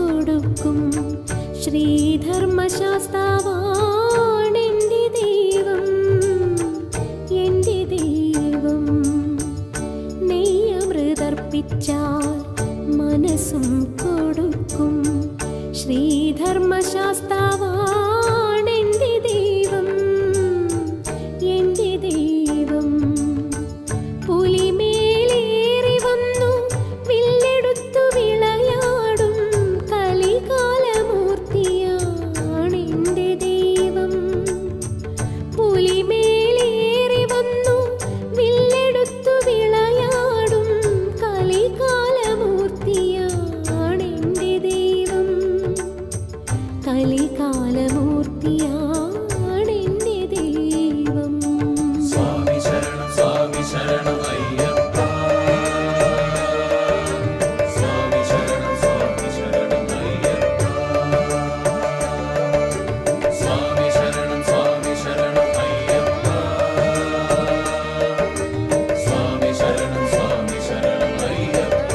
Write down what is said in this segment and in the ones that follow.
കൊടുക്കും ശ്രീധർമ്മശാസ്താവാണെൻ്റെ ദൈവം എൻ്റെ ദൈവം നെയ്യമൃതർപ്പിച്ചാൽ മനസ്സും കൊടുക്കും ശ്രീധർമ്മശാസ്താവാണെൻ്റെ ദൈവം എൻ്റെ ദൈവം പുലിമേലേറി വന്നു വില്ലെടുത്തു വിളയാടും കലികാലമൂർത്തിയാണെൻ്റെ ദൈവം പുലിമേലേറി വന്നു വില്ലെടുത്തു വിളയാടും കലികാലമൂർത്തിയാണെൻ്റെ ദൈവം കലികാലമൂർത്തിയാണെൻ്റെ ദൈവം സ്വാമി ശരണം സ്വാമി ശരണം അയ്യപ്പ സ്വാമി ശരണം സ്വാമി ശരണം അയ്യപ്പ സ്വാമി ശരണം സ്വാമി ശരണം അയ്യപ്പ സ്വാമി ശരണം സ്വാമി ശരണം അയ്യപ്പ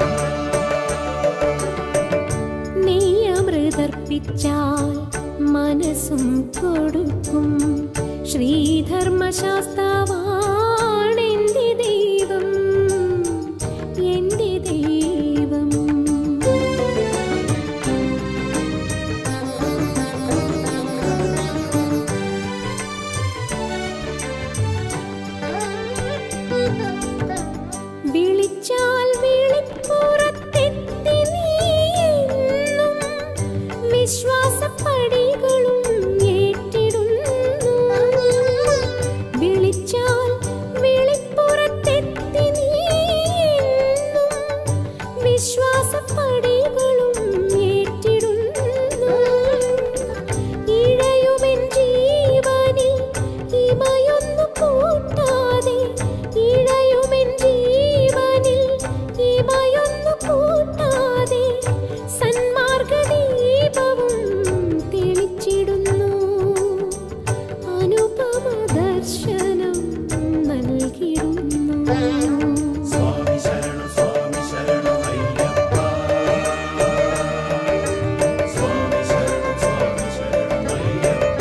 നെയ്യമൃതർപ്പിച്ചാൽ മനസ്സും കൊടുക്കും ശ്രീധർമ്മശാസ്താവാണെൻ്റെ ദൈവം എൻ്റെ ദൈവം വിളിച്ചാൽ വിളിപ്പുറത്തെത്തി നീയെന്നും വിശ്വാസപ്പടികളും ഏറ്റിടുന്നു വിളിച്ചാൽ വിളിപ്പുറത്തെത്തി നീയെന്നും വിശ്വാസപ്പടികളും ഏറ്റിടുന്നു ഇഴയുമെൻ ജീവനിൽ ഇമയൊന്നു കൂട്ടാതെ ഇഴയുമെൻ ജീവനിൽ ഇമയൊന്നു കൂട്ടാതെ സന്മാർഗദീപവും തെളിച്ചിടുന്നു അനുപമ ദർശനം നൽകിടുന്നു സ്വാമി ശരണം സ്വാമി ശരണം അയ്യപ്പ സ്വാമി ശരണം സ്വാമി ശരണം അയ്യപ്പ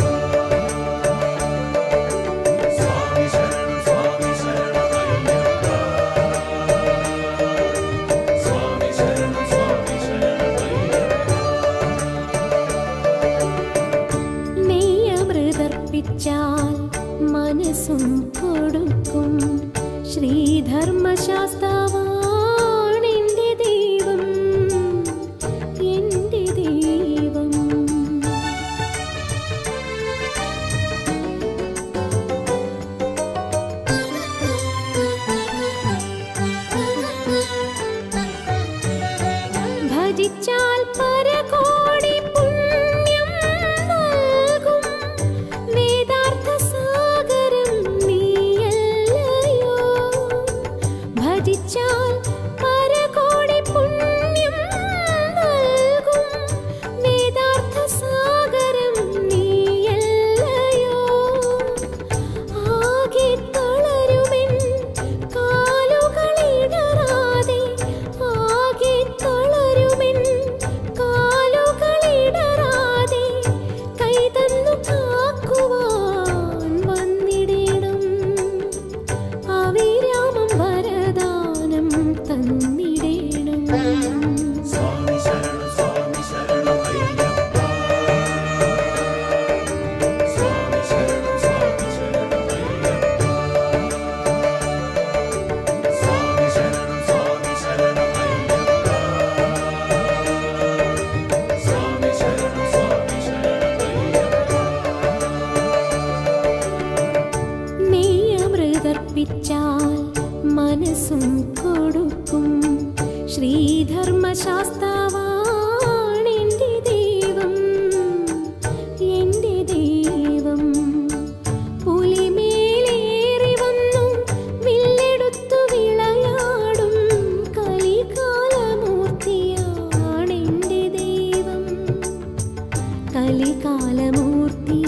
സ്വാമി ശരണം സ്വാമി ശരണം അയ്യപ്പ സ്വാമി ശരണം സ്വാമി ശരണം അയ്യപ്പ നെയ്യമൃതർപ്പിച്ചാൽ മനസ്സും കൊടുക്കും ശ്രീധർമ്മശാസ്താവാണെൻ്റെ ദൈവം എൻ്റെ ദൈവം ഭജിച്ചാൽ പരകോടി പുണ്യം നൽകും വേദാർത്ഥ സാഗരം നീയല്ലയോ ഭജിച്ചാൽ പരകോടി പുണ്യം നൽകും വേദാർത്ഥ സാഗരം നീയല്ലയോ ആകെ തളരുമെൻ കാലുകളിടറാതെ ആകെ തളരുമെൻ കാലുകളിടറാതെ കൈതന്നു കാക്കുവാൻ വന്നിടണം അവിരാമം വരദാനം തന്നിടണം സ്വാമി ശരണം സ്വാമി ശരണം അയ്യപ്പ സ്വാമി ശരണം സ്വാമി ശരണം അയ്യപ്പ സ്വാമി ശരണം സ്വാമി ശരണം അയ്യപ്പ സ്വാമി ശരണം സ്വാമി ശരണം അയ്യപ്പ നെയ്യമൃതർപ്പിച്ചാൽ മനസ്സും കൊടുക്കും ശ്രീധർമ്മശാസ്താവാണെൻ്റെ ദൈവം എൻ്റെ ദൈവം പുലിമേലേറി വന്നു വില്ലെടുത്തു വിളയാടും കലികാലമൂർത്തിയാണെൻ്റെ ദൈവം കലികാലമൂർത്തി